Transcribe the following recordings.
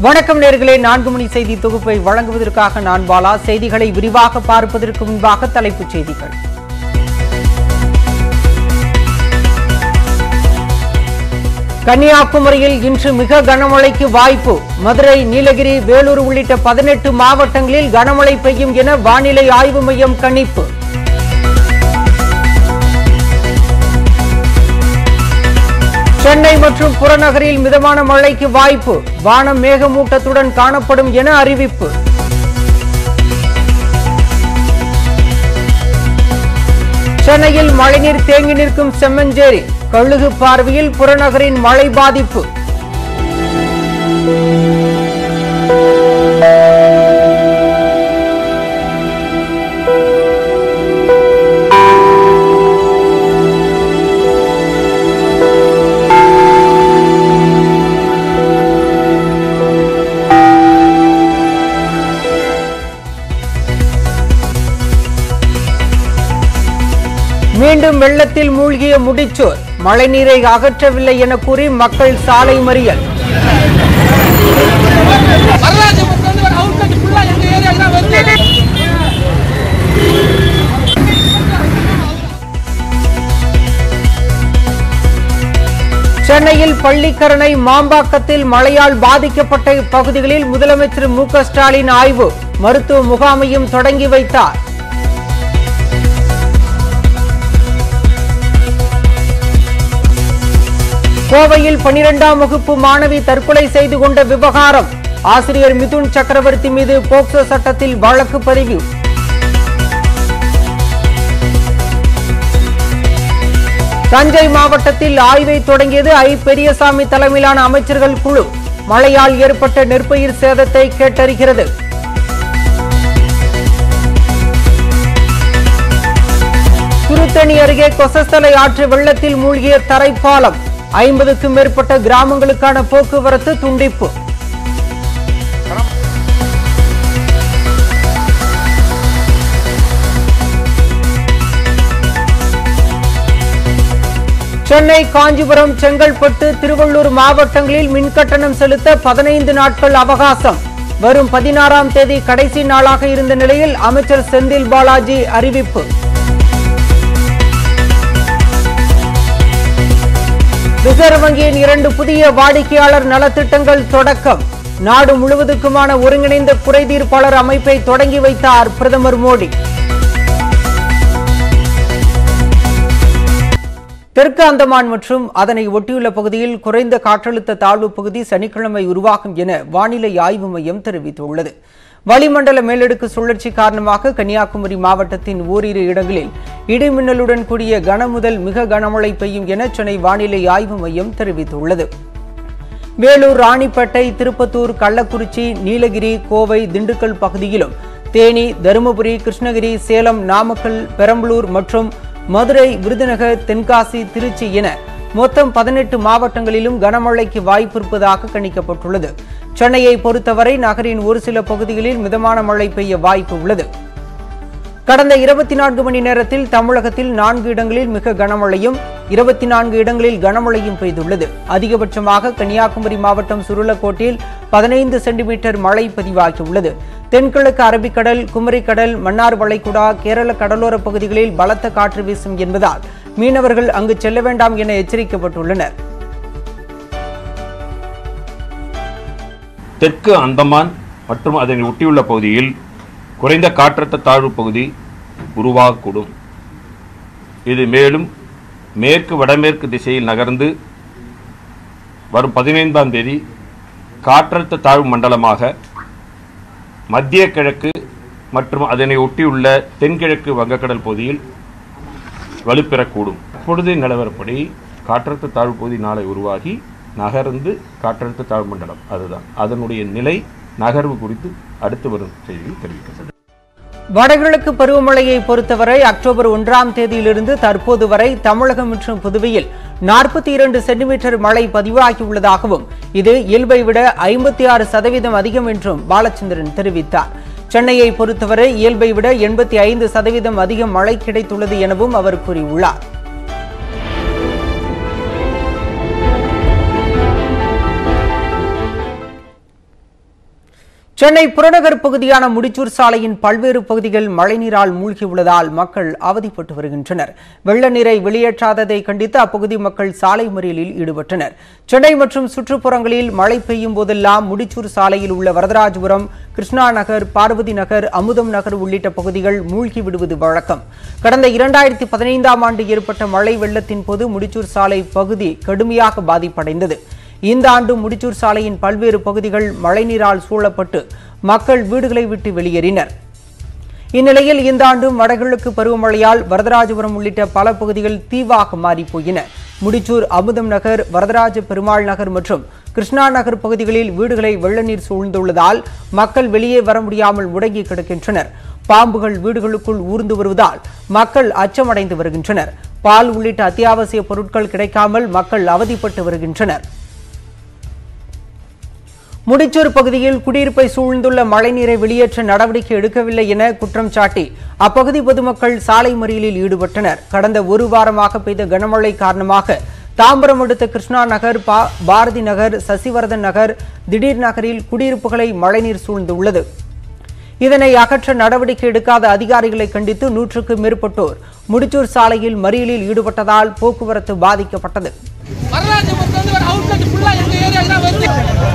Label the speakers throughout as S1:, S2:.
S1: வணக்கம் நேர்களே நான்கு மணி செய்தி தொகுப்பை வழங்குவதற்காக நான் பாலா செய்திகளை விரிவாக பார்ப்பதற்கு முன்பாக தலைப்புச் செய்திகள் கன்னியாகுமரியில் இன்று மிக கனமழைக்கு வாய்ப்பு மதுரை நீலகிரி வேலூர் உள்ளிட்ட பதினெட்டு மாவட்டங்களில் கனமழை பெய்யும் என வானிலை ஆய்வு மையம் கணிப்பு சென்னை மற்றும் புறநகரில் மிதமான மழைக்கு வாய்ப்பு வானம் மேகமூட்டத்துடன் காணப்படும் என அறிவிப்பு சென்னையில் மழைநீர் தேங்கி நிற்கும் செம்மஞ்சேரி கழுகு பார்வையில் புறநகரின் மழை பாதிப்பு மீண்டும் வெள்ளத்தில் மூழ்கிய முடிச்சோர் மழைநீரை அகற்றவில்லை என கூறி மக்கள் சாலை மறியல்
S2: வரலாற்று பக்கம் வந்து ஒரு அவுட்லெட் ஃபுல்லா எங்க ஏரியா தான் வருது
S1: சென்னையில் பள்ளிக்கரணை மாம்பாக்கத்தில் மழையால் பாதிக்கப்பட்ட பகுதிகளில் முதலமைச்சர் மு க ஸ்டாலின் ஆய்வு மருத்துவ முகாமையும் தொடங்கி வைத்தார் கோவையில் பனிரெண்டாம் வகுப்பு மாணவி தற்கொலை செய்து கொண்ட விவகாரம் ஆசிரியர் மிதுன் சக்கரவர்த்தி மீது போக்சோ சட்டத்தில் வழக்கு பதிவு தஞ்சை மாவட்டத்தில் ஆய்வை தொடங்கியது ஐ பெரியசாமி தலைமையிலான அமைச்சர்கள் குழு மழையால் ஏற்பட்ட நெற்பயிர் சேதத்தை கேட்டறிகிறது திருத்தணி அருகே கொசஸ்தலை ஆற்று வெள்ளத்தில் மூழ்கிய தரைப்பாலம் ஐம்பதுக்கும் மேற்பட்ட கிராமங்களுக்கான போக்குவரத்து துண்டிப்பு சென்னை காஞ்சிபுரம் செங்கல்பட்டு திருவள்ளூர் மாவட்டங்களில் மின்கட்டணம் செலுத்த பதினைந்து நாட்கள் அவகாசம் வரும் பதினாறாம் தேதி கடைசி நாளாக இருந்த நிலையில் அமைச்சர் செந்தில் பாலாஜி அறிவிப்பு ரிசர்வ் வங்கியின் இரண்டு புதிய வாடிக்கையாளர் நலத்திட்டங்கள் தொடக்கம் நாடு முழுவதுக்குமான ஒருங்கிணைந்த குறைதீர்ப்பாளர் அமைப்பை தொடங்கி வைத்தார் பிரதமர் மோடி தெற்கு அந்தமான் மற்றும் அதனை ஒட்டியுள்ள பகுதியில் குறைந்த காற்றழுத்த தாழ்வு பகுதி சனிக்கிழமை உருவாகும் என வானிலை ஆய்வு மையம் தெரிவித்துள்ளது வளிமண்டல மேலடுக்கு சுழற்சி காரணமாக கன்னியாகுமரி மாவட்டத்தின் ஓரிரு இடங்களில் இடிமின்னலுடன் கூடிய கனமுதல் மிக கனமழை பெய்யும் என சென்னை வானிலை ஆய்வு மையம் தெரிவித்துள்ளது வேலூர் ராணிப்பேட்டை திருப்பத்தூர் கள்ளக்குறிச்சி நீலகிரி கோவை திண்டுக்கல் பகுதியிலும் தேனி தருமபுரி கிருஷ்ணகிரி சேலம் நாமக்கல் பெரம்பலூர் மற்றும் மதுரை விருதுநகர் தென்காசி திருச்சி என மொத்தம் பதினெட்டு மாவட்டங்களிலும் கனமழைக்கு வாய்ப்பிருப்பதாக கணிக்கப்பட்டுள்ளது சென்னையை பொறுத்தவரை நகரின் ஒரு சில பகுதிகளில் மிதமான மழை பெய்ய வாய்ப்பு உள்ளது கடந்த இருபத்தி நான்கு மணி நேரத்தில் தமிழகத்தில் நான்கு இடங்களில் மிக கனமழையும் இருபத்தி நான்கு இடங்களில் கனமழையும் பெய்துள்ளது அதிகபட்சமாக கன்னியாகுமரி மாவட்டம் சுருளக்கோட்டில் பதினைந்து சென்டிமீட்டர் மழை பதிவாகியுள்ளது தென்கிழக்கு அரபிக்கடல் குமரிக்கடல் மன்னார் வளைகுடா கேரள கடலோர பகுதிகளில் பலத்த காற்று வீசும் என்பதால் மீனவர்கள் அங்கு செல்ல வேண்டாம் என எச்சரிக்கப்பட்டுள்ளனர்
S3: தெற்கு அந்தமான் மற்றும் அதனை ஒட்டியுள்ள பகுதியில் குறைந்த காற்றழுத்த தாழ்வு பகுதி உருவாகக்கூடும் இது மேலும் மேற்கு வடமேற்கு திசையில் நகர்ந்து வரும் பதினைந்தாம் தேதி காற்றழுத்த தாழ்வு மண்டலமாக மத்திய கிழக்கு மற்றும் அதனை ஒட்டியுள்ள தென்கிழக்கு வங்கக்கடல் பகுதியில் வலுப்பெறக்கூடும் அப்பொழுது நிலவரப்படி காற்றழுத்த தாழ்வு பகுதி நாளை உருவாகி நகர்ந்து காற்றழுத்த தாழ்வு மண்டலம் அதுதான் அதனுடைய நிலை நகர்வு குறித்து அடுத்து வரும் செய்தியில் தெரிவிக்கப்படும்
S1: வடகிழக்கு பருவமழையை பொறுத்தவரை அக்டோபர் ஒன்றாம் தேதியிலிருந்து தற்போது வரை தமிழகம் மற்றும் புதுவையில் நாற்பத்தி இரண்டு சென்டிமீட்டர் மழை பதிவாகியுள்ளதாகவும் இது இயல்பை விட ஐம்பத்தி ஆறு சதவீதம் அதிகம் என்றும் பாலச்சந்திரன் தெரிவித்தார் சென்னையை பொறுத்தவரை இயல்பை விட எண்பத்தி ஐந்து சதவீதம் அதிகம் மழை கிடைத்துள்ளது எனவும் அவர் கூறியுள்ளார் சென்னை புறநகர் பகுதியான முடிச்சூர் சாலையின் பல்வேறு பகுதிகள் மழைநீரால் மூழ்கியுள்ளதால் மக்கள் அவதிப்பட்டு வருகின்றனர் வெள்ள நீரை வெளியேற்றாததை கண்டித்து அப்பகுதி மக்கள் சாலை மறியலில் ஈடுபட்டனர் சென்னை மற்றும் சுற்றுப்புறங்களில் மழை பெய்யும் போதெல்லாம் முடிச்சூர் சாலையில் உள்ள வரதராஜபுரம் கிருஷ்ணா நகர் பார்வதி நகர் அமுதம் நகர் உள்ளிட்ட பகுதிகள் மூழ்கி விடுவது வழக்கம் கடந்த இரண்டாயிரத்தி பதினைந்தாம் ஆண்டு ஏற்பட்ட மழை வெள்ளத்தின் போது முடிச்சூர் சாலை பகுதி கடுமையாக பாதிப்படைந்தது இந்த ஆண்டு முடிச்சூர் சாலையின் பல்வேறு பகுதிகள் மழைநீரால் சூழப்பட்டு மக்கள் வீடுகளை விட்டு வெளியேறினர் இந்நிலையில் இந்த ஆண்டு வடகிழக்கு பருவமழையால் வரதராஜபுரம் உள்ளிட்ட பல பகுதிகள் தீவாக மாறிப் போயின முடிச்சூர் அமுதம் நகர் வரதராஜ பெருமாள் நகர் மற்றும் கிருஷ்ணா நகர் பகுதிகளில் வீடுகளை வெள்ள நீர் சூழ்ந்துள்ளதால் மக்கள் வெளியே வர முடியாமல் முடங்கி கிடக்கின்றனர் பாம்புகள் வீடுகளுக்குள் ஊர்ந்து வருவதால் மக்கள் அச்சமடைந்து வருகின்றனர் பால் உள்ளிட்ட அத்தியாவசிய பொருட்கள் கிடைக்காமல் மக்கள் அவதிப்பட்டு வருகின்றனர் முடிச்சூர் பகுதியில் குடியிருப்பை சூழ்ந்துள்ள மழைநீரை வெளியேற்ற நடவடிக்கை எடுக்கவில்லை என குற்றம் சாட்டி அப்பகுதி பொதுமக்கள் சாலை மறியலில் ஈடுபட்டனர் கடந்த ஒரு வாரமாக பெய்த கனமழை காரணமாக தாம்பரம் அடுத்த கிருஷ்ணா நகர் பா- பாரதி நகர் சசிவர்தன் நகர் திடீர் நகரில் குடியிருப்புகளை மழைநீர் சூழ்ந்துள்ளது இதனை அகற்ற நடவடிக்கை எடுக்காத அதிகாரிகளை கண்டித்து நூற்றுக்கு மேற்பட்டோர் முடிச்சூர் சாலையில் மறியலில் ஈடுபட்டதால் போக்குவரத்து பாதிக்கப்பட்டது
S2: வரராஜபுரத்துல இருந்து ஒரு அவுட்லெட் ஃபுல்லா எங்க ஏரியா தான் வருது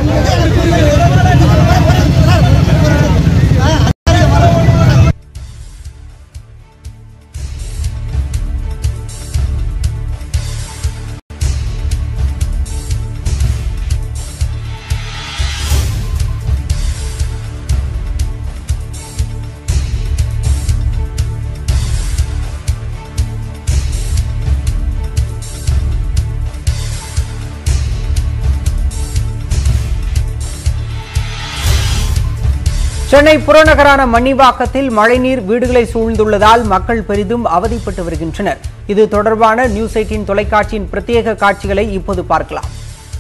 S1: சென்னை புறநகரான மன்னிவாக்கத்தில் மழைநீர் வீடுகளை சூழ்ந்துள்ளதால் மக்கள் பெரிதும் அவதிப்பட்டு வருகின்றனர் இது தொடர்பான நியூஸ் எயிட்டின் தொலைக்காட்சியின் பிரத்யேக காட்சிகளை இப்போது பார்க்கலாம்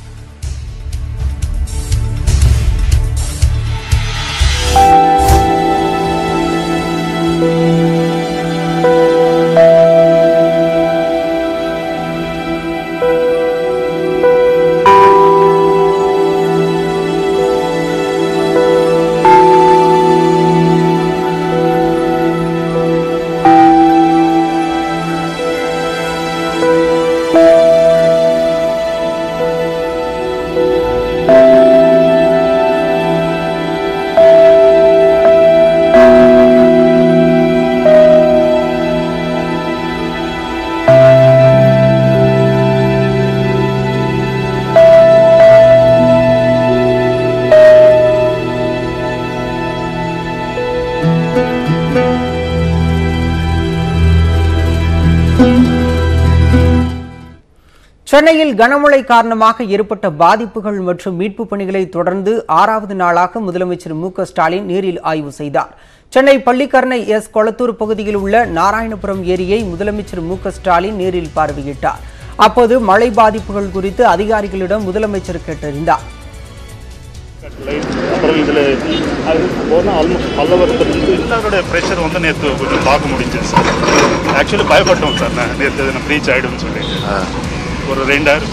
S1: சென்னையில் கனமழை காரணமாக ஏற்பட்ட பாதிப்புகள் மற்றும் மீட்பு பணிகளை தொடர்ந்து ஆறாவது நாளாக முதலமைச்சர் மு க ஸ்டாலின் நேரில் ஆய்வு செய்தார் சென்னை பள்ளிக்கரணை எஸ் கொளத்தூர் பகுதியில் உள்ள நாராயணபுரம் ஏரியை முதலமைச்சர் மு க ஸ்டாலின் நேரில் பார்வையிட்டார் அப்போது மழை பாதிப்புகள் குறித்து அதிகாரிகளிடம் முதலமைச்சர் கேட்டறிந்தார்
S4: லைட் அப்புறம் இதில் அது போனால் ஆல்மோஸ்ட் பல்லவரத்துலேருந்து எல்லாரோட ப்ரெஷர் வந்து நேற்று கொஞ்சம் பார்க்க முடிஞ்சது சார் ஆக்சுவலி பயப்பட்டோம் சார் நான் நேற்று நம்ம ரீச் ஆகிடும்னு சொல்லி ஒரு ரெண்டாயிரம்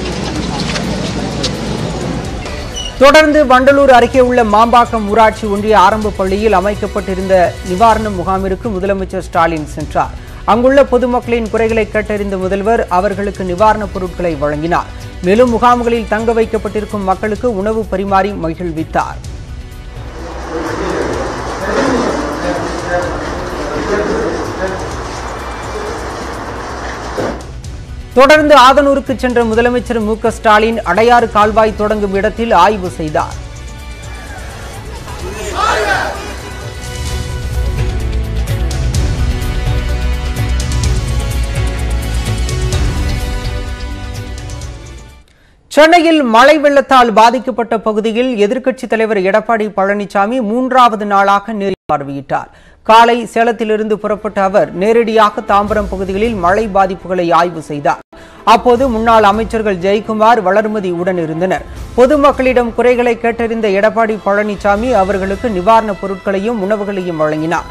S1: தொடர்ந்து வண்டலூர் அருகே உள்ள மாம்பாக்கம் ஊராட்சி ஒன்றிய ஆரம்ப பள்ளியில் அமைக்கப்பட்டிருந்த நிவாரண முகாமிற்கு முதலமைச்சர் ஸ்டாலின் சென்றார் அங்குள்ள பொதுமக்களின் குறைகளை கேட்டறிந்த முதல்வர் அவர்களுக்கு நிவாரணப் பொருட்களை வழங்கினார் மேலும் முகாம்களில் தங்க வைக்கப்பட்டிருக்கும் மக்களுக்கு உணவு பரிமாறி மகிழ்வித்தார் தொடர்ந்து ஆதனூருக்கு சென்ற முதலமைச்சர் மு க ஸ்டாலின் அடையாறு கால்வாய் தொடங்கும் இடத்தில் ஆய்வு செய்தார் சென்னையில் மழை வெள்ளத்தால் பாதிக்கப்பட்ட பகுதியில் எதிர்க்கட்சித் தலைவர் எடப்பாடி பழனிசாமி மூன்றாவது நாளாக நேரில் பார்வையிட்டார் காலை சேலத்திலிருந்து புறப்பட்ட அவர் நேரடியாக தாம்பரம் பகுதிகளில் மழை பாதிப்புகளை ஆய்வு செய்தார் அப்போது முன்னாள் அமைச்சர்கள் ஜெயக்குமார் வளர்மதி உடன் இருந்தனர் பொதுமக்களிடம் குறைகளை கேட்டறிந்த எடப்பாடி பழனிசாமி அவர்களுக்கு நிவாரணப் பொருட்களையும் உணவுகளையும் வழங்கினார்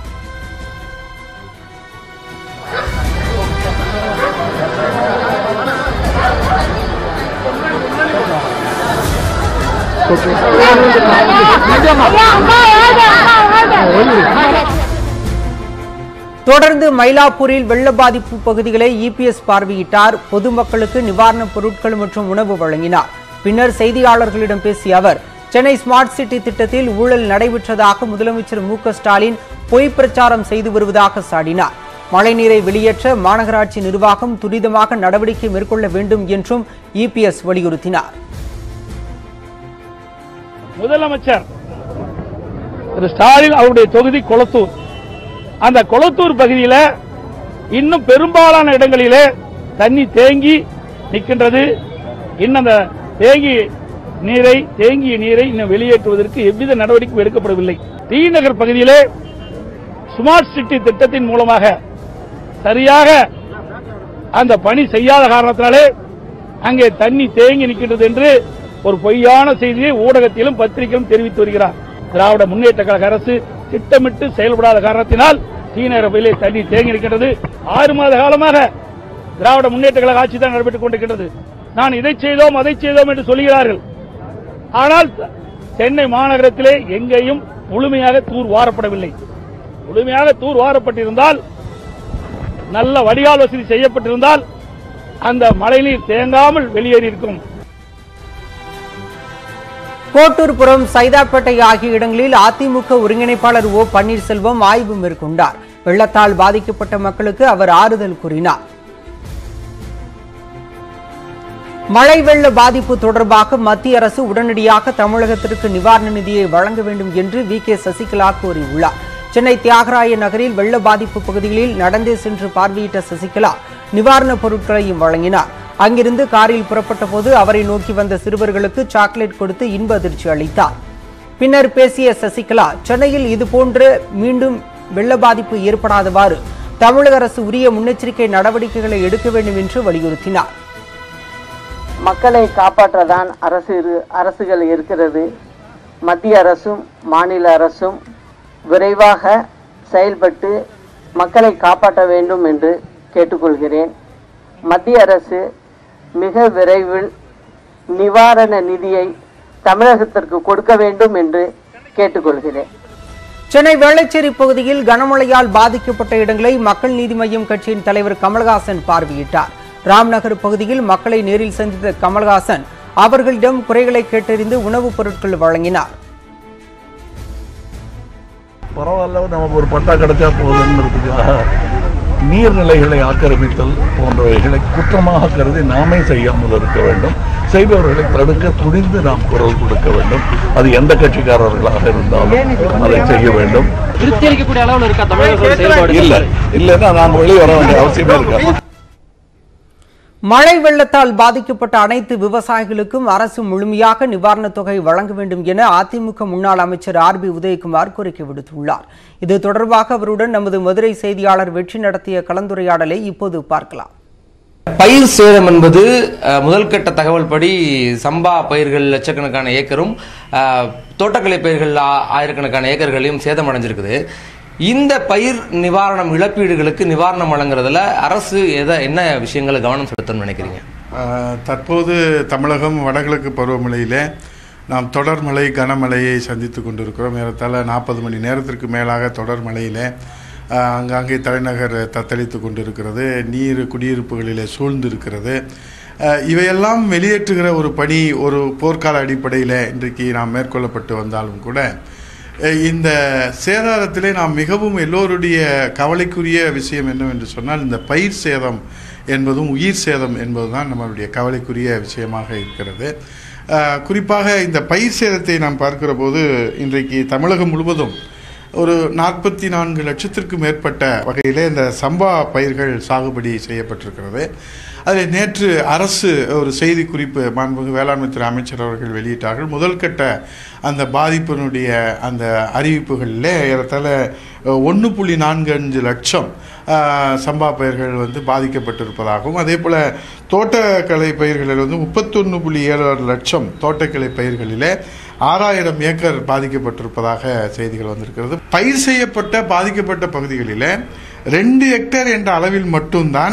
S1: தொடர்ந்து மயிலாப்பூரில் வெள்ள பாதிப்பு பகுதிகளை இபிஎஸ் பார்வையிட்டார் பொதுமக்களுக்கு நிவாரணப் பொருட்கள் மற்றும் உணவு வழங்கினார் பின்னர் செய்தியாளர்களிடம் பேசிய அவர் சென்னை ஸ்மார்ட் சிட்டி திட்டத்தில் ஊழல் நடைபெற்றதாக முதலமைச்சர் மு க ஸ்டாலின் பொய் பிரச்சாரம் செய்து வருவதாக சாடினார் மழைநீரை வெளியேற்ற மாநகராட்சி நிர்வாகம் துரிதமாக நடவடிக்கை மேற்கொள்ள வேண்டும் என்றும் இபிஎஸ் வலியுறுத்தினார்
S5: முதலமைச்சர் திரு ஸ்டாலின் அவருடைய தொகுதி கொளத்தூர் அந்த கொளத்தூர் பகுதியில இன்னும் பெரும்பாலான இடங்களிலே தண்ணி தேங்கி நிற்கின்றது இன்னும் அந்த தேங்கி நீரை தேங்கிய நீரை இன்னும் வெளியேற்றுவதற்கு எவ்வித நடவடிக்கையும் எடுக்கப்படவில்லை டி நகர் பகுதியிலே ஸ்மார்ட் சிட்டி திட்டத்தின் மூலமாக சரியாக அந்த பணி செய்யாத காரணத்தினாலே அங்கே தண்ணி தேங்கி நிற்கின்றது என்று ஒரு பொய்யான செய்தியை ஊடகத்திலும் பத்திரிகையிலும் தெரிவித்து வருகிறார் திராவிட முன்னேற்ற கழக அரசு திட்டமிட்டு செயல்படாத காரணத்தினால் தீநகரிலே தண்ணி தேங்கி நிற்கின்றது ஆறு மாத காலமாக திராவிட முன்னேற்ற கழக ஆட்சி தான் நடைபெற்றுக் கொண்டிருக்கின்றது நான் இதை செய்தோம் அதை செய்தோம் என்று சொல்கிறார்கள் ஆனால் சென்னை மாநகரத்திலே எங்கேயும் முழுமையாக தூர் வாரப்படவில்லை முழுமையாக தூர் வாரப்பட்டிருந்தால் நல்ல வடிகால் வசதி செய்யப்பட்டிருந்தால் அந்த மழைநீர் தேங்காமல் வெளியேறி இருக்கும்
S1: கோட்டூர்புரம் சைதாப்பேட்டை ஆகிய இடங்களில் அதிமுக ஒருங்கிணைப்பாளர் ஓ பன்னீர்செல்வம் ஆய்வு மேற்கொண்டார் வெள்ளத்தால் பாதிக்கப்பட்ட மக்களுக்கு அவர் ஆறுதல் கூறினார் மழை வெள்ள பாதிப்பு தொடர்பாக மத்திய அரசு உடனடியாக தமிழகத்திற்கு நிவாரண நிதியை வழங்க வேண்டும் என்று வி கே சசிகலா கூறியுள்ளார் சென்னை தியாகராய நகரில் வெள்ள பாதிப்பு பகுதிகளில் நடந்தே சென்று பார்வையிட்ட சசிகலா நிவாரணப் பொருட்களையும் வழங்கினார் அங்கிருந்து காரில் புறப்பட்ட போது அவரை நோக்கி வந்த சிறுவர்களுக்கு சாக்லேட் கொடுத்து இன்ப அதிர்ச்சி அளித்தார் பின்னர் பேசிய சசிகலா சென்னையில் இதுபோன்று மீண்டும் வெள்ள பாதிப்பு ஏற்படாதவாறு தமிழக அரசு உரிய முன்னெச்சரிக்கை நடவடிக்கைகளை எடுக்க வேண்டும் என்று வலியுறுத்தினார்
S6: மக்களை காப்பாற்றதான் அரசு இரு- அரசுகள் இருக்கிறது மத்திய அரசும் மாநில அரசும் விரைவாக செயல்பட்டு மக்களை காப்பாற்ற வேண்டும் என்று கேட்டுக்கொள்கிறேன் மத்திய அரசு மிக விரைவில் நிவாரண நிதியை தமிழகத்திற்கு கொடுக்க வேண்டும் என்று கேட்டுக்கொள்கிறேன்
S1: சென்னை வேளச்சேரி பகுதியில் கனமழையால் பாதிக்கப்பட்ட இடங்களை மக்கள் நீதி மய்யம் கட்சியின் தலைவர் கமல்ஹாசன் பார்வையிட்டார் ராம்நகர் பகுதியில் மக்களை நேரில் சந்தித்த கமல்ஹாசன் அவர்களிடம் குறைகளை கேட்டறிந்து உணவுப் பொருட்கள் வழங்கினார்
S7: பரவாயில்ல நமக்கு ஒரு பட்டா கிடைச்சா போதுங்கிறதுக்காக நீர்நிலைகளை ஆக்கிரமித்தல் போன்றவைகளை குற்றமாக கருதி நாமே செய்யாமல் இருக்க வேண்டும் செய்பவர்களை தடுக்க துணிந்து நாம் குரல் கொடுக்க வேண்டும் அது எந்த கட்சிக்காரர்களாக இருந்தாலும் அதை செய்ய வேண்டும்
S8: திருப்தி அளிக்கக்கூடிய அளவில் இருக்கா தமிழக அரசு செயல்பாடு
S7: இல்லை இல்லைன்னா நாம் வெளியே வர வேண்டிய அவசியமே இருக்காது
S1: மழை வெள்ளத்தால் பாதிக்கப்பட்ட அனைத்து விவசாயிகளுக்கும் அரசு முழுமையாக நிவாரணத் தொகை வழங்க வேண்டும் என அதிமுக முன்னாள் அமைச்சர் ஆர் பி உதயகுமார் கோரிக்கை விடுத்துள்ளார் இது தொடர்பாக அவருடன் நமது மதுரை செய்தியாளர் வெற்றி நடத்திய கலந்துரையாடலை இப்போது பார்க்கலாம்
S9: பயிர் சேதம் என்பது அஹ், முதல் கட்ட தகவல் படி சம்பா பயிர்கள் லட்சக்கணக்கான ஏக்கரும் அஹ், தோட்டக்கலை பயிர்கள் ஆ- ஆயிரக்கணக்கான ஏக்கர்களையும் சேதமடைஞ்சிருக்குது இந்த பயிர் நிவாரணம் இழப்பீடுகளுக்கு நிவாரணம் வழங்குறதுல அரசு எதை என்ன விஷயங்களை கவனம் செலுத்தணும்னு நினைக்கிறீங்க
S10: ஆஹ் தற்போது தமிழகம் வடகிழக்கு பருவமழையிலே நாம் தொடர் மழை கனமழையை சந்தித்து கொண்டிருக்கிறோம் ஏறத்தாழ நாற்பது மணி நேரத்திற்கு மேலாக தொடர் மழையிலே ஆஹ் அங்காங்கே தலைநகர் தத்தளித்து கொண்டிருக்கிறது நீர் குடியிருப்புகளிலே சூழ்ந்து இருக்கிறது ஆஹ் இவையெல்லாம் வெளியேற்றுகிற ஒரு பணி ஒரு போர்க்கால அடிப்படையில் இன்றைக்கு நாம் மேற்கொள்ளப்பட்டு வந்தாலும் கூட அஹ் இந்த சேதாரத்திலே நாம் மிகவும் எல்லோருடைய கவலைக்குரிய விஷயம் என்னவென்று சொன்னால் இந்த பயிர் சேதம் என்பதும் உயிர் சேதம் என்பதுதான் நம்மளுடைய கவலைக்குரிய விஷயமாக இருக்கிறது அஹ் குறிப்பாக இந்த பயிர் சேதத்தை நாம் பார்க்கிற போது இன்றைக்கு தமிழகம் முழுவதும் ஒரு நாற்பத்தி நான்கு லட்சத்திற்கு மேற்பட்ட வகையிலே இந்த சம்பா பயிர்கள் சாகுபடி செய்யப்பட்டிருக்கிறது அதில் நேற்று அரசு ஒரு செய்தி குறிப்பு மாண்புமிகு வேளாண்மைத்துறை அமைச்சர் அவர்கள் வெளியிட்டார்கள் முதல் கட்ட அந்த பாதிப்பினுடைய அந்த அறிவிப்புகளில் ஏறத்தாழ ஒன்று புள்ளி நான்கு அஞ்சு லட்சம் ஆஹ், சம்பா பயிர்கள் வந்து பாதிக்கப்பட்டிருப்பதாகவும் அதே போல் தோட்டக்கலை பயிர்களில் வந்து முப்பத்தொன்று புள்ளி ஏழு ஆறு லட்சம் தோட்டக்கலை பயிர்களிலே ஆறாயிரம் ஏக்கர் பாதிக்கப்பட்டிருப்பதாக செய்திகள் வந்திருக்கிறது பயிர் செய்யப்பட்ட பாதிக்கப்பட்ட பகுதிகளில் ரெண்டு ஹெக்டேர் என்ற அளவில் மட்டும்தான்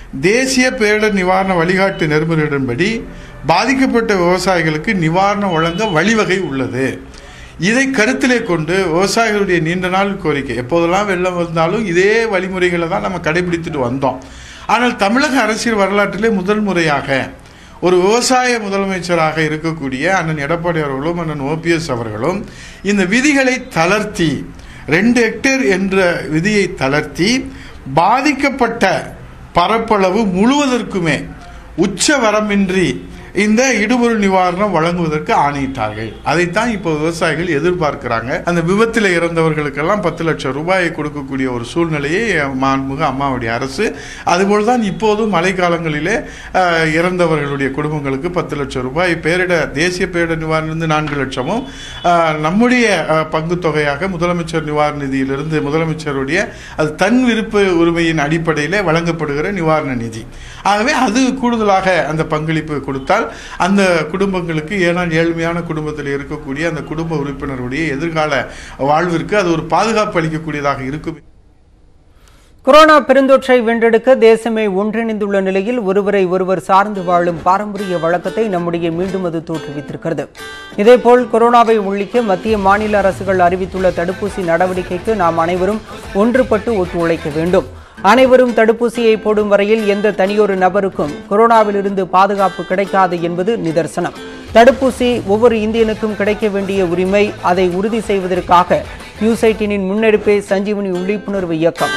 S10: தேசிய பேரிடர் நிவாரண வழிகாட்டு நெறிமுறையின்படி பாதிக்கப்பட்ட விவசாயிகளுக்கு நிவாரணம் வழங்க வழிவகை உள்ளது இதை கருத்திலே கொண்டு விவசாயிகளுடைய நீண்ட நாள் கோரிக்கை எப்போதெல்லாம் வெள்ளம் வந்தாலும் இதே வழிமுறைகளை தான் நம்ம கடைபிடித்துட்டு வந்தோம் ஆனால் தமிழக அரசியல் வரலாற்றிலே முதல் முறையாக ஒரு விவசாய முதலமைச்சராக இருக்கக்கூடிய அண்ணன் எடப்பாடி அவர்களும் அண்ணன் ஓபிஎஸ் அவர்களும் இந்த விதிகளை தளர்த்தி ரெண்டு ஹெக்டேர் என்ற விதியை தளர்த்தி பாதிக்கப்பட்ட பரப்பளவு முழுவதற்குமே உச்ச வரம்பின்றி இந்த இடுபொருள் நிவாரணம் வழங்குவதற்கு ஆணையிட்டார்கள் அதைத்தான் இப்போ விவசாயிகள் எதிர்பார்க்கிறாங்க அந்த விபத்தில் இறந்தவர்களுக்கெல்லாம் பத்து லட்சம் ரூபாயை கொடுக்கக்கூடிய ஒரு சூழ்நிலையை மாண்புமிகு அம்மாவுடைய அரசு அதுபோல் தான் இப்போதும் மழைக்காலங்களிலே அஹ், இறந்தவர்களுடைய குடும்பங்களுக்கு பத்து லட்சம் ரூபாய் பேரிட தேசிய பேரிடர் நிவாரணம் நான்கு லட்சமும் அஹ், நம்முடைய அஹ், பங்குத் தொகையாக முதலமைச்சர் நிவாரண நிதியிலிருந்து முதலமைச்சருடைய அது தன் விருப்ப உரிமையின் அடிப்படையில் வழங்கப்படுகிற நிவாரண நிதி ஆகவே அது கூடுதலாக அந்த பங்களிப்பு கொடுத்தால் அந்த குடும்பங்களுக்கு ஏனால் ஏழ்மையான குடும்பத்தில் இருக்கக்கூடிய அந்த குடும்ப உறுப்பினருடைய எதிர்கால வாழ்விற்கு அது ஒரு பாதுகாப்பு அளிக்கக்கூடியதாக இருக்கும்
S1: கொரோனா பெருந்தொற்றை வென்றெடுக்க தேசமே ஒன்றிணைந்துள்ள நிலையில் ஒருவரை ஒருவர் சார்ந்து வாழும் பாரம்பரிய வழக்கத்தை நம்முடைய மீண்டும் அது தோற்றுவித்திருக்கிறது இதேபோல் கொரோனாவை ஒழிக்க மத்திய மாநில அரசுகள் அறிவித்துள்ள தடுப்பூசி நடவடிக்கைக்கு நாம் அனைவரும் ஒன்றுபட்டு ஒத்துழைக்க வேண்டும் அனைவரும் தடுப்பூசியை போடும் வரையில் எந்த தனியொரு நபருக்கும் கொரோனாவிலிருந்து பாதுகாப்பு கிடைக்காது என்பது நிதர்சனம் தடுப்பூசி ஒவ்வொரு இந்தியனுக்கும் கிடைக்க வேண்டிய உரிமை அதை உறுதி செய்வதற்காக நியூஸ் எயிட்டீனின் முன்னெடுப்பே சஞ்சீவனி விழிப்புணர்வு இயக்கம்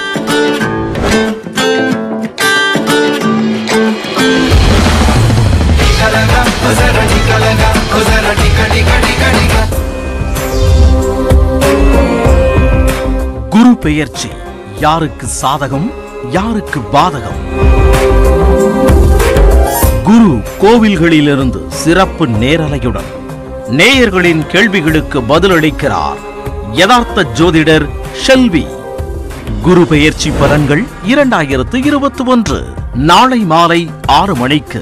S11: குரு பெயர்ச்சி யாருக்கு சாதகம் யாருக்கு பாதகம் குரு கோவில்களிலிருந்து சிறப்பு நேரலையுடன் நேயர்களின் கேள்விகளுக்கு பதிலளிக்கிறார் யதார்த்த ஜோதிடர் ஷெல்வி குரு பெயர்ச்சி பலன்கள் இரண்டாயிரத்து இருபத்தி ஒன்று நாளை மாலை ஆறு மணிக்கு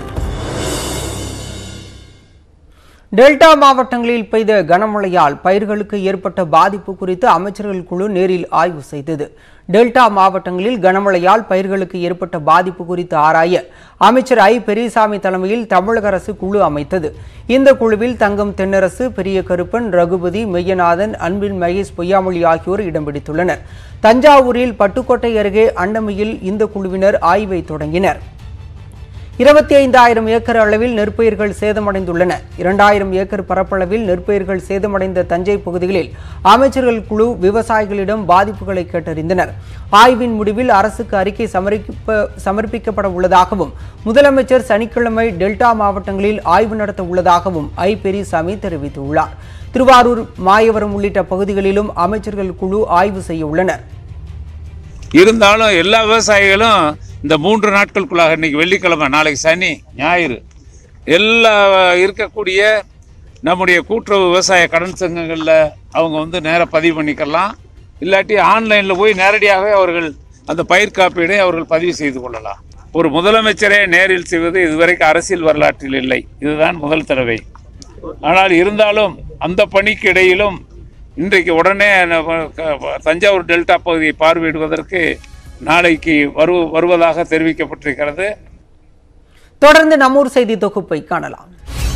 S1: டெல்டா மாவட்டங்களில் பெய்த கனமழையால் பயிர்களுக்கு ஏற்பட்ட பாதிப்பு குறித்து அமைச்சர்கள் குழு நேரில் ஆய்வு செய்தது டெல்டா மாவட்டங்களில் கனமழையால் பயிர்களுக்கு ஏற்பட்ட பாதிப்பு குறித்து ஆராய அமைச்சர் ஐ பெரியசாமி தலைமையில் தமிழக அரசு குழு அமைத்தது இந்த குழுவில் தங்கம் தென்னரசு பெரிய கருப்பன் ரகுபதி மெய்யநாதன் அன்பின் மகேஷ் பொய்யாமொழி ஆகியோர் இடம் பிடித்துள்ளனர் தஞ்சாவூரில் பட்டுக்கோட்டை அருகே அண்டமையில் இந்த குழுவினர் ஆய்வை தொடங்கினர் இருபத்தி ஐந்தாயிரம் ஏக்கர் அளவில் நெற்பயிர்கள் சேதமடைந்துள்ளன இரண்டாயிரம் ஏக்கர் பரப்பளவில் நெற்பயிர்கள் சேதமடைந்த தஞ்சை பகுதிகளில் அமைச்சர்கள் குழு விவசாயிகளிடம் பாதிப்புகளை கேட்டறிந்தனர் ஆய்வின் முடிவில் அரசுக்கு அறிக்கை சமர்ப்பிப்ப சமர்ப்பிக்கப்பட உள்ளதாகவும் முதலமைச்சர் சனிக்கிழமை டெல்டா மாவட்டங்களில் ஆய்வு நடத்த உள்ளதாகவும் ஐ பெரியசாமி தெரிவித்துள்ளார் திருவாரூர் மாயவரம் உள்ளிட்ட பகுதிகளிலும் அமைச்சர்கள் குழு ஆய்வு செய்ய உள்ளனர்
S12: இருந்தாலும் எல்லா விவசாயிகளும் இந்த மூன்று நாட்களுக்குள்ளாக இன்னைக்கு வெள்ளிக்கிழமை நாளைக்கு சனி ஞாயிறு எல்லா இருக்கக்கூடிய நம்முடைய கூட்டுறவு விவசாய கடன் சங்கங்களில் அவங்க வந்து நேராக பதிவு பண்ணிக்கலாம் இல்லாட்டி ஆன்லைனில் போய் நேரடியாகவே அவர்கள் அந்த பயிர் காப்பீடை அவர்கள் பதிவு செய்து கொள்ளலாம் ஒரு முதலமைச்சரே நேரில் செய்வது இதுவரைக்கும் அரசியல் வரலாற்றில் இல்லை இதுதான் முதல் தடவை ஆனால் இருந்தாலும் அந்த பணிக்கு இடையிலும் இன்றைக்கு உடனே நம்ம க- தஞ்சாவூர் டெல்டா பகுதியை பார்வையிடுவதற்கு நாளைக்கு வரு வருவதாக தெரிவிக்கப்பட்டிருக்கிறது
S1: தொடர்ந்து நம்மூர் செய்தி தொகுப்பை காணலாம்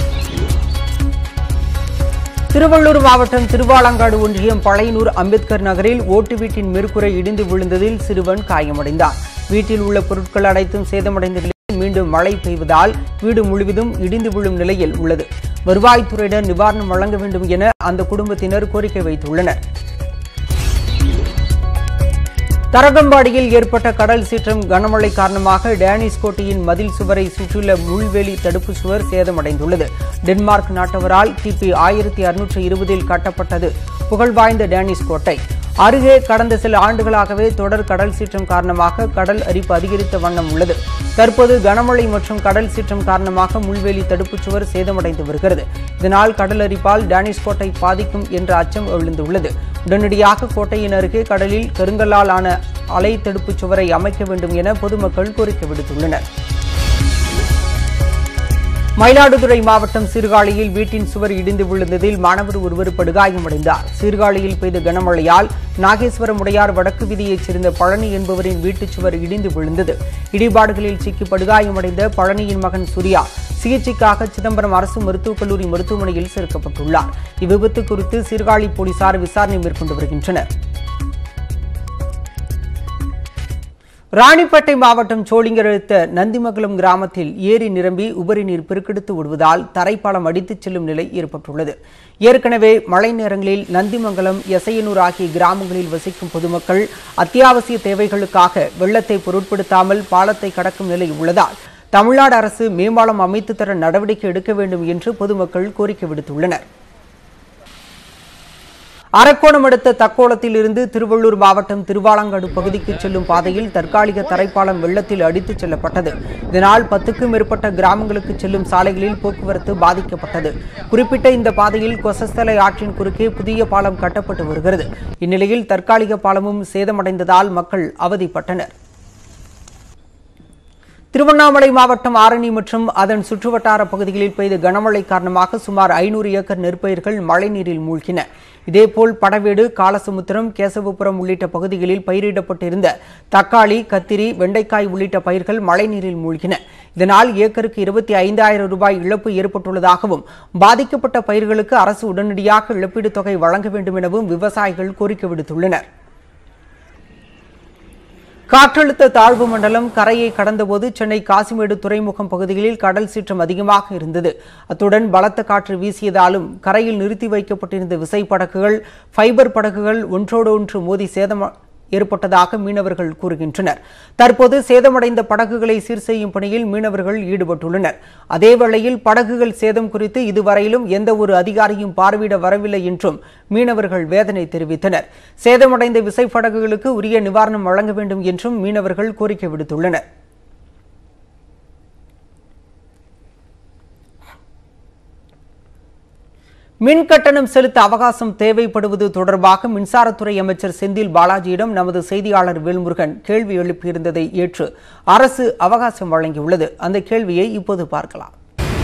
S1: திருவள்ளூர் மாவட்டம் திருவாலங்காடு ஒன்றியம் பழையனூர் அம்பேத்கர் நகரில் ஓட்டு வீட்டின் மேற்கூரை இடிந்து விழுந்ததில் சிறுவன் காயமடைந்தார் வீட்டில் உள்ள பொருட்கள் அனைத்தும் சேதமடைந்த நிலையில் மீண்டும் மழை பெய்வதால் வீடு முழுவதும் இடிந்து விழும் நிலையில் உள்ளது வருவாய்த்துறையினர் நிவாரணம் வழங்க வேண்டும் என அந்த குடும்பத்தினர் கோரிக்கை வைத்துள்ளனர் தரகம்பாடியில் ஏற்பட்ட கடல் சீற்றம் கனமழை காரணமாக டேனிஸ் கோட்டையின் மதில் சுவரை சுற்றியுள்ள முள்வேலி தடுப்பு சுவர் சேதமடைந்துள்ளது டென்மார்க் நாட்டவரால் கிபி ஆயிரத்தி அறுநூற்று இருபதில் கட்டப்பட்டது புகழ்வாய்ந்த டேனிஸ் கோட்டை அருகே கடந்த சில ஆண்டுகளாகவே தொடர் கடல் சீற்றம் காரணமாக கடல் அரிப்பு அதிகரித்த வண்ணம் உள்ளது தற்போது கனமழை மற்றும் கடல் சீற்றம் காரணமாக முள்வேலி தடுப்புச் சுவர் சேதமடைந்து வருகிறது இதனால் கடல் அரிப்பால் டேனிஷ் கோட்டை பாதிக்கும் என்ற அச்சம் எழுந்துள்ளது உடனடியாக கோட்டையின் அருகே கடலில் கருங்கல்லால் ஆன அலை தடுப்புச் சுவரை அமைக்க வேண்டும் என பொதுமக்கள் கோரிக்கை விடுத்துள்ளனர் மயிலாடுதுறை மாவட்டம் சீர்காழியில் வீட்டின் சுவர் இடிந்து விழுந்ததில் மாணவர் ஒருவர் படுகாயமடைந்தார் சீர்காழியில் பெய்த கனமழையால் நாகேஸ்வரம் உடையார் வடக்கு வீதியைச் சேர்ந்த பழனி என்பவரின் வீட்டுச் சுவர் இடிந்து விழுந்தது இடிபாடுகளில் சிக்கி படுகாயமடைந்த பழனியின் மகன் சூர்யா சிகிச்சைக்காக சிதம்பரம் அரசு மருத்துவக் கல்லூரி மருத்துவமனையில் சேர்க்கப்பட்டுள்ளார் இவ்விபத்து குறித்து சீர்காழி போலீசார் விசாரணை மேற்கொண்டு வருகின்றனர் ராணிப்பேட்டை மாவட்டம் சோளிங்கர் அடுத்த நந்திமங்கலம் கிராமத்தில் ஏரி நிரம்பி உபரி நீர் பெருக்கெடுத்து விடுவதால் தரைப்பாலம் அடித்துச் செல்லும் நிலை ஏற்பட்டுள்ளது ஏற்கனவே மழை நேரங்களில் நந்திமங்கலம் எசையனூர் ஆகிய கிராமங்களில் வசிக்கும் பொதுமக்கள் அத்தியாவசிய தேவைகளுக்காக வெள்ளத்தை பொருட்படுத்தாமல் பாலத்தை கடக்கும் நிலை உள்ளதால் தமிழ்நாடு அரசு மேம்பாலம் அமைத்து தர நடவடிக்கை எடுக்க வேண்டும் என்று பொதுமக்கள் கோரிக்கை விடுத்துள்ளனர் அரக்கோணம் அடுத்த தக்கோலத்தில் இருந்து திருவள்ளூர் மாவட்டம் திருவாலங்காடு பகுதிக்கு செல்லும் பாதையில் தற்காலிக தரைப்பாலம் வெள்ளத்தில் அடித்துச் செல்லப்பட்டது இதனால் பத்துக்கும் மேற்பட்ட கிராமங்களுக்கு செல்லும் சாலைகளில் போக்குவரத்து பாதிக்கப்பட்டது குறிப்பிட்ட இந்த பாதையில் கொசஸ்தலை ஆற்றின் குறுக்கே புதிய பாலம் கட்டப்பட்டு வருகிறது இந்நிலையில் தற்காலிக பாலமும் சேதமடைந்ததால் மக்கள் அவதிப்பட்டனர் திருவண்ணாமலை மாவட்டம் ஆரணி மற்றும் அதன் சுற்றுவட்டார பகுதிகளில் பெய்த கனமழை காரணமாக சுமார் ஐநூறு ஏக்கர் நெற்பயிர்கள் மழைநீரில் மூழ்கின இதேபோல் படவேடு காலசமுத்திரம் கேசவபுரம் உள்ளிட்ட பகுதிகளில் பயிரிடப்பட்டிருந்த தக்காளி கத்திரி வெண்டைக்காய் உள்ளிட்ட பயிர்கள் மழைநீரில் மூழ்கின இதனால் ஏக்கருக்கு இருபத்தி ஐந்தாயிரம் ரூபாய் இழப்பு ஏற்பட்டுள்ளதாகவும் பாதிக்கப்பட்ட பயிர்களுக்கு அரசு உடனடியாக இழப்பீட்டுத் தொகை வழங்க வேண்டும் எனவும் விவசாயிகள் கோரிக்கை விடுத்துள்ளனர் காற்றழுத்த தாழ்வு மண்டலம் கரையை கடந்தபோது சென்னை காசிமேடு துறைமுகம் பகுதிகளில் கடல் சீற்றம் அதிகமாக இருந்தது அத்துடன் பலத்த காற்று வீசியதாலும் கரையில் நிறுத்தி வைக்கப்பட்டிருந்த விசைப்படகுகள் ஃபைபர் படகுகள் ஒன்றோடு ஒன்று மோதி சேதம் ஏற்பட்டதாக மீனவர்கள் கூறுகின்றனர் தற்போது சேதமடைந்த படகுகளை சீர் செய்யும் பணியில் மீனவர்கள் ஈடுபட்டுள்ளனர் அதேவேளையில் படகுகள் சேதம் குறித்து இதுவரையிலும் எந்த ஒரு அதிகாரியும் பார்வையிட வரவில்லை என்றும் மீனவர்கள் வேதனை தெரிவித்தனர் சேதமடைந்த விசைப்படகுகளுக்கு உரிய நிவாரணம் வழங்க வேண்டும் என்றும் மீனவர்கள் கோரிக்கை விடுத்துள்ளனர் மின் கட்டணம் செலுத்த அவகாசம் தேவைப்படுவது தொடர்பாக மின்சாரத்துறை அமைச்சர் செந்தில் பாலாஜியிடம் நமது செய்தியாளர் வேல்முருகன் கேள்வி எழுப்பியிருந்ததை ஏற்று அரசு அவகாசம் வழங்கியுள்ளது அந்த கேள்வியை இப்போது பார்க்கலாம்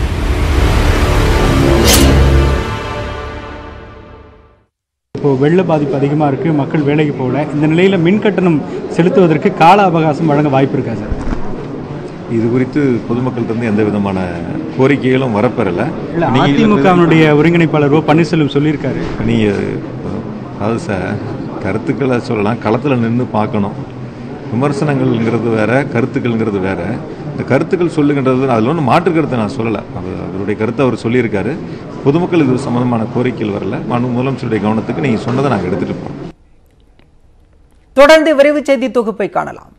S13: இப்போ வெள்ள பாதிப்பு அதிகமாக இருக்குது மக்கள் வேலைக்கு போகல இந்த நிலையில் மின் கட்டணம் செலுத்துவதற்கு கால அவகாசம் வழங்க வாய்ப்பு இருக்கா சார்
S14: இது குறித்து பொதுமக்கள்கிட்ட எந்த விதமான கோரிக்கைகளும் வரப்பெறல
S13: இல்லை
S14: நீங்க இதுல
S13: அதிமுகவினுடைய ஒருங்கிணைப்பாளர் ஓ பன்னீர்செல்வம் சொல்லியிருக்காரு
S14: நீங்கள் அதாவது சார் கருத்துக்களை சொல்லலாம் களத்தில் நின்று பார்க்கணும் விமர்சனங்கள்ங்கிறது வேற கருத்துக்கள்ங்கிறது வேற இந்த கருத்துக்கள் சொல்லுகின்றது அதில் ஒன்றும் மாற்று கருத்தை நான் சொல்லலை அது அவருடைய கருத்தை அவர் சொல்லியிருக்காரு பொதுமக்கள் இது சம்பந்தமான கோரிக்கைகள் வரல மனு முதலமைச்சருடைய கவனத்துக்கு நீங்கள் சொன்னதை நாங்கள் எடுத்துகிட்டு போகிறோம்
S1: தொடர்ந்து விரைவு செய்தி தொகுப்பை காணலாம்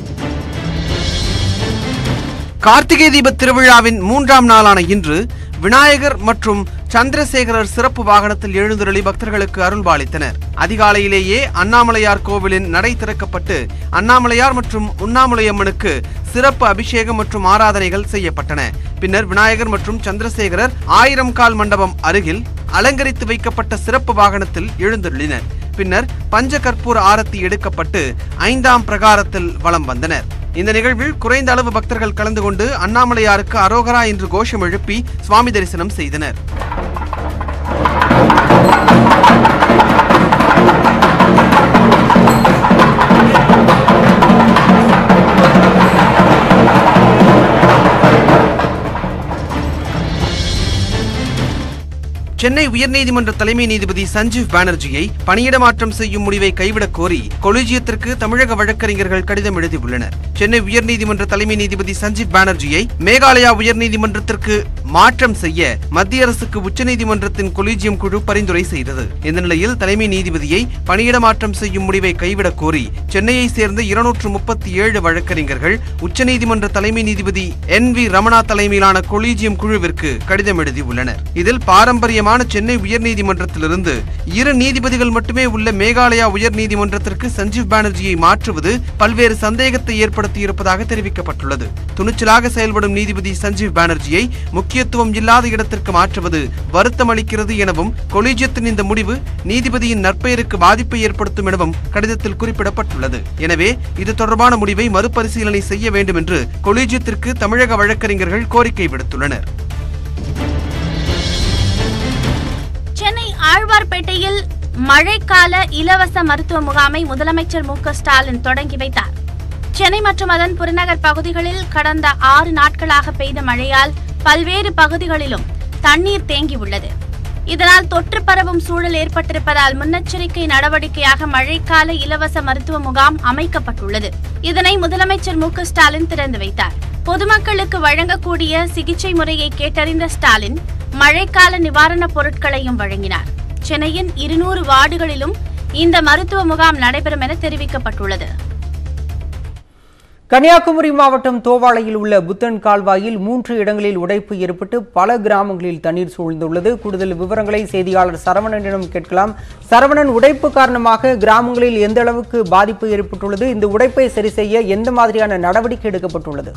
S15: கார்த்திகை தீப திருவிழாவின் மூன்றாம் நாளான இன்று விநாயகர் மற்றும் சந்திரசேகரர் சிறப்பு வாகனத்தில் எழுந்தருளி பக்தர்களுக்கு அருள்பாலித்தனர் அதிகாலையிலேயே அண்ணாமலையார் கோவிலின் நடை திறக்கப்பட்டு அண்ணாமலையார் மற்றும் உண்ணாமலையம்மனுக்கு சிறப்பு அபிஷேகம் மற்றும் ஆராதனைகள் செய்யப்பட்டன பின்னர் விநாயகர் மற்றும் சந்திரசேகரர் ஆயிரம் கால் மண்டபம் அருகில் அலங்கரித்து வைக்கப்பட்ட சிறப்பு வாகனத்தில் எழுந்தருளினர் பின்னர் பஞ்ச கற்பூர ஆரத்தி எடுக்கப்பட்டு ஐந்தாம் பிரகாரத்தில் வலம் வந்தனர் இந்த நிகழ்வில் குறைந்த அளவு பக்தர்கள் கலந்து கொண்டு அண்ணாமலையாருக்கு அரோகரா என்று கோஷம் எழுப்பி சுவாமி தரிசனம் செய்தனர் சென்னை உயர்நீதிமன்ற தலைமை நீதிபதி சஞ்சீவ் பானர்ஜியை பணியிட மாற்றம் செய்யும் முடிவை கைவிடக் கோரி கொலிஜியத்திற்கு தமிழக வழக்கறிஞர்கள் கடிதம் எழுதியுள்ளனர் சென்னை உயர்நீதிமன்ற தலைமை நீதிபதி சஞ்சீவ் பானர்ஜியை மேகாலயா உயர்நீதிமன்றத்திற்கு மாற்றம் செய்ய மத்திய அரசுக்கு உச்சநீதிமன்றத்தின் கொலிஜியம் குழு பரிந்துரை செய்தது இந்த நிலையில் தலைமை நீதிபதியை பணியிட மாற்றம் செய்யும் முடிவை கைவிடக் கோரி சென்னையை சேர்ந்த இருநூற்று முப்பத்தி ஏழு வழக்கறிஞர்கள் உச்சநீதிமன்ற தலைமை நீதிபதி என் வி ரமணா தலைமையிலான கொலிஜியம் குழுவிற்கு கடிதம் எழுதியுள்ளனர் இதில் பாரம்பரியமான சென்னை உயர்நீதிமன்றத்திலிருந்து இரு நீதிபதிகள் மட்டுமே உள்ள மேகாலயா உயர்நீதிமன்றத்திற்கு சஞ்சீவ் பானர்ஜியை மாற்றுவது பல்வேறு சந்தேகத்தை ஏற்படுத்தியிருப்பதாக தெரிவிக்கப்பட்டுள்ளது துணிச்சலாக செயல்படும் நீதிபதி சஞ்சீவ் பானர்ஜியை முக்கியத்துவம் இல்லாத இடத்திற்கு மாற்றுவது வருத்தம் அளிக்கிறது எனவும் கொலிஜியத்தின் இந்த முடிவு நீதிபதியின் நற்பெயருக்கு பாதிப்பை ஏற்படுத்தும் எனவும் கடிதத்தில் குறிப்பிடப்பட்டுள்ளது எனவே இது தொடர்பான முடிவை மறுபரிசீலனை செய்ய வேண்டும் என்று கொலிஜியத்திற்கு தமிழக வழக்கறிஞர்கள் கோரிக்கை விடுத்துள்ளனர்
S16: சென்னை ஆழ்வார்பேட்டையில் மழைக்கால இலவச மருத்துவ முகாமை முதலமைச்சர் மு க ஸ்டாலின் தொடங்கி வைத்தார் சென்னை மற்றும் அதன் புறநகர் பகுதிகளில் கடந்த ஆறு நாட்களாக பெய்த மழையால் பல்வேறு பகுதிகளிலும் தண்ணீர் தேங்கியுள்ளது இதனால் தொற்று பரவும் சூழல் ஏற்பட்டிருப்பதால் முன்னெச்சரிக்கை நடவடிக்கையாக மழைக்கால இலவச மருத்துவ முகாம் அமைக்கப்பட்டுள்ளது இதனை முதலமைச்சர் மு க ஸ்டாலின் திறந்து வைத்தார் பொதுமக்களுக்கு வழங்கக்கூடிய சிகிச்சை முறையை கேட்டறிந்த ஸ்டாலின் மழைக்கால நிவாரணப் பொருட்களையும் வழங்கினார் சென்னையின் இருநூறு வார்டுகளிலும் இந்த மருத்துவ முகாம் நடைபெறும் என தெரிவிக்கப்பட்டுள்ளது
S1: கன்னியாகுமரி மாவட்டம் தோவாளையில் உள்ள புத்தன் கால்வாயில் மூன்று இடங்களில் உடைப்பு ஏற்பட்டு பல கிராமங்களில் தண்ணீர் சூழ்ந்துள்ளது கூடுதல் விவரங்களை செய்தியாளர் சரவணனிடம் கேட்கலாம் சரவணன் உடைப்பு காரணமாக கிராமங்களில் எந்த அளவுக்கு பாதிப்பு ஏற்பட்டுள்ளது இந்த உடைப்பை சரி செய்ய எந்த மாதிரியான நடவடிக்கை எடுக்கப்பட்டுள்ளது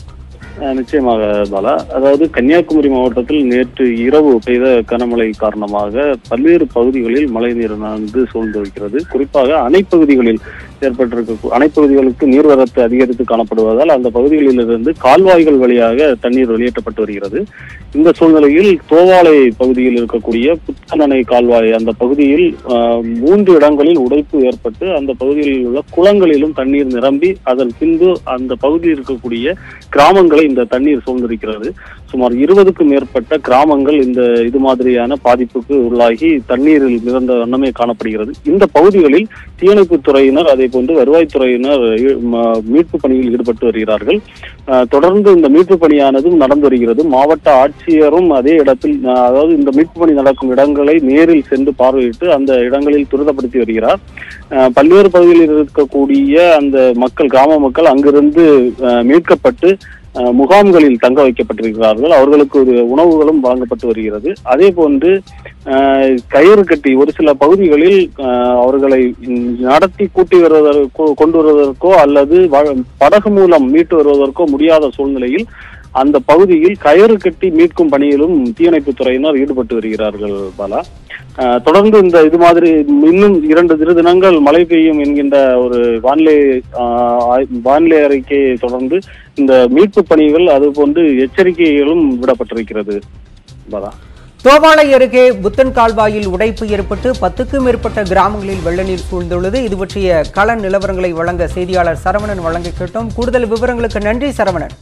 S17: அஹ் நிச்சயமாக பாலா அதாவது கன்னியாகுமரி மாவட்டத்தில் நேற்று இரவு பெய்த கனமழை காரணமாக பல்வேறு பகுதிகளில் மழைநீர் நன்கு சூழ்ந்து வைக்கிறது குறிப்பாக அணைப்பகுதிகளில் ஏற்பட்டிருக்க அணைப்பகுதிகளுக்கு நீர்வரத்து அதிகரித்து காணப்படுவதால் அந்த பகுதிகளிலிருந்து கால்வாய்கள் வழியாக தண்ணீர் வெளியேற்றப்பட்டு வருகிறது இந்த சூழ்நிலையில் தோவாளை பகுதியில் இருக்கக்கூடிய புத்தனணை கால்வாய் அந்த பகுதியில் அஹ், மூன்று இடங்களில் உடைப்பு ஏற்பட்டு அந்த பகுதியில் உள்ள குளங்களிலும் தண்ணீர் நிரம்பி அதன் பின்பு அந்த பகுதியில் இருக்கக்கூடிய கிராமங்களை இந்த தண்ணீர் சூழ்ந்திருக்கிறது சுமார் இருபதுக்கும் மேற்பட்ட கிராமங்கள் இந்த இது மாதிரியான பாதிப்புக்கு உள்ளாகி தண்ணீரில் மிதந்த வண்ணமே காணப்படுகிறது இந்த பகுதிகளில் தீயணைப்புத் துறையினர் அதே போன்று வருவாய்த்துறையினர் ஈ- ம- மீட்பு பணியில் ஈடுபட்டு வருகிறார்கள் அஹ், தொடர்ந்து இந்த மீட்பு பணியானதும் நடந்து வருகிறது மாவட்ட ஆட்சியரும் அதே இடத்தில் அஹ், அதாவது இந்த மீட்பு பணி நடக்கும் இடங்களை நேரில் சென்று பார்வையிட்டு அந்த இடங்களில் துரிதப்படுத்தி வருகிறார் அஹ், பல்வேறு பகுதிகளில் இருக்கக்கூடிய அந்த மக்கள் கிராம மக்கள் அங்கிருந்து அஹ், மீட்கப்பட்டு அஹ், முகாம்களில் தங்க வைக்கப்பட்டிருக்கிறார்கள் அவர்களுக்கு ஒரு உணவுகளும் வழங்கப்பட்டு வருகிறது அதே போன்று அஹ், கயிறு கட்டி ஒரு சில பகுதிகளில் அஹ், அவர்களை ம், நடத்தி கூட்டி வருவதற்கோ கொண்டு வருவதற்கோ அல்லது வ- படகு மூலம் மீட்டு வருவதற்கோ முடியாத சூழ்நிலையில் அந்த பகுதியில் கயிறு கட்டி மீட்கும் பணியிலும் தீயணைப்பு துறையினர் ஈடுபட்டு வருகிறார்கள் பாலா அஹ், தொடர்ந்து இந்த இது மாதிரி இன்னும் இரண்டு திரு தினங்கள் மழை பெய்யும் என்கின்ற ஒரு வானிலை அஹ், ஆய்- வானிலை அறிக்கையை தொடர்ந்து இந்த மீட்பு பணிகள் அது போன்று எச்சரிக்கைகளும் விடப்பட்டிருக்கிறது பாலா
S1: தோவாளை அருகே புத்தன் கால்வாயில் உடைப்பு ஏற்பட்டு பத்துக்கும் மேற்பட்ட கிராமங்களில் வெள்ள நீர் சூழ்ந்துள்ளது இது பற்றிய கள நிலவரங்களை வழங்க செய்தியாளர் சரவணன் வழங்க கேட்டோம் கூடுதல் விவரங்களுக்கு நன்றி சரவணன்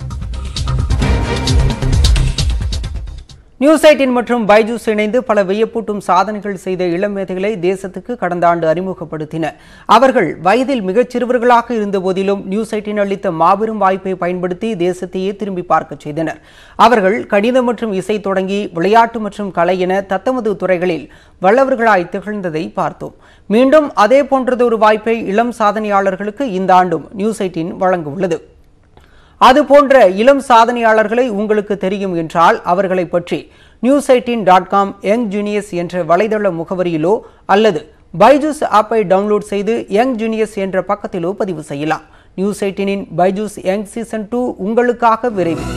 S1: நியூஸ் எயிட்டின் மற்றும் பைஜூஸ் இணைந்து பல வியப்பூட்டும் சாதனைகள் செய்த இளம் மேதைகளை தேசத்துக்கு கடந்த ஆண்டு அறிமுகப்படுத்தின அவர்கள் வயதில் மிகச் சிறுவர்களாக இருந்த போதிலும் நியூஸ் எயிட்டின் அளித்த மாபெரும் வாய்ப்பை பயன்படுத்தி தேசத்தையே திரும்பி பார்க்கச் செய்தனர் அவர்கள் கணிதம் மற்றும் இசை தொடங்கி விளையாட்டு மற்றும் கலை என தத்தமது துறைகளில் வல்லவர்களாய் திகழ்ந்ததை பார்த்தோம் மீண்டும் அதே போன்றதொரு வாய்ப்பை இளம் சாதனையாளர்களுக்கு இந்த ஆண்டும் நியூஸ் எயிட்டின் வழங்க உள்ளது அது போன்ற இளம் சாதனையாளர்களை உங்களுக்கு தெரியும் என்றால் அவர்களை பற்றி news eighteen dot com young juniors என்ற வலைதள முகவரியிலோ அல்லது பைஜூஸ் ஆப்பை டவுன்லோட் செய்து யங் ஜூனியர்ஸ் என்ற பக்கத்திலோ பதிவு செய்யலாம் நியூஸ் எயிட்டீனின் பைஜூஸ் யங் சீசன் டூ உங்களுக்காக விரைவில்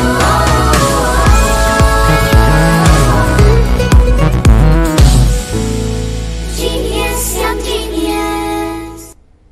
S18: Genius, young genius.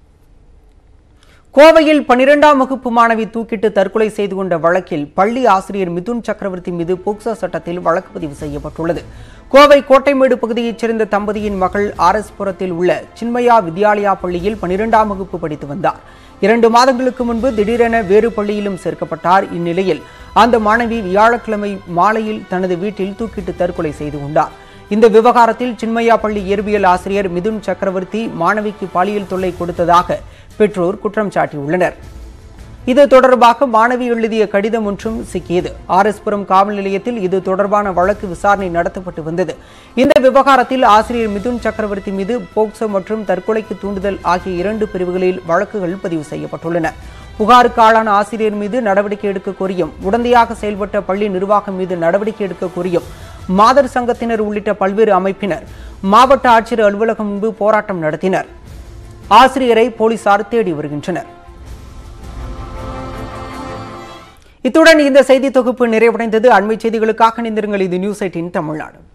S1: கோவையில் பனிரெண்டாம் வகுப்பு மாணவி தூக்கிட்டு தற்கொலை செய்து கொண்ட வழக்கில் பள்ளி ஆசிரியர் மிதுன் சக்கரவர்த்தி மீது போக்சோ சட்டத்தில் வழக்கு பதிவு செய்யப்பட்டுள்ளது கோவை கோட்டைமேடு பகுதியைச் சேர்ந்த தம்பதியின் மகள் ஆர் எஸ் புரத்தில் உள்ள சின்மயா வித்யாலயா பள்ளியில் பனிரெண்டாம் வகுப்பு படித்து வந்தார் இரண்டு மாதங்களுக்கு முன்பு திடீரென வேறு பள்ளியிலும் சேர்க்கப்பட்டார் இந்நிலையில் அந்த மாணவி வியாழக்கிழமை மாலையில் தனது வீட்டில் தூக்கிட்டு தற்கொலை செய்து கொண்டார் இந்த விவகாரத்தில் சின்மயா பள்ளி இயற்பியல் ஆசிரியர் மிதுன் சக்கரவர்த்தி மாணவிக்கு பாலியல் தொல்லை கொடுத்ததாக பெற்றோர் குற்றம் சாட்டியுள்ளனர் இது தொடர்பாக மாணவி எழுதிய கடிதம் ஒன்றும் சிக்கியது ஆர்எஸ்புரம் காவல் நிலையத்தில் இது தொடர்பான வழக்கு விசாரணை நடத்தப்பட்டு வந்தது இந்த விவகாரத்தில் ஆசிரியர் மிதுன் சக்கரவர்த்தி மீது போக்சோ மற்றும் தற்கொலைக்கு தூண்டுதல் ஆகிய இரண்டு பிரிவுகளில் வழக்குகள் பதிவு செய்யப்பட்டுள்ளன புகாருக்கு ஆளான ஆசிரியர் மீது நடவடிக்கை எடுக்க கோரியும் உடந்தையாக செயல்பட்ட பள்ளி நிர்வாகம் மீது நடவடிக்கை எடுக்க கோரியும் மாதர் சங்கத்தினர் உள்ளிட்ட பல்வேறு அமைப்பினர் மாவட்ட ஆட்சியர் அலுவலகம் முன்பு போராட்டம் நடத்தினர் ஆசிரியரை போலீசார் தேடி வருகின்றனர் இத்துடன் இந்த செய்தி தொகுப்பு நிறைவடைந்தது அண்மை செய்திகளுக்காக நிந்திருங்கள் இது நியூஸ் எயிட்டின் தமிழ்நாடு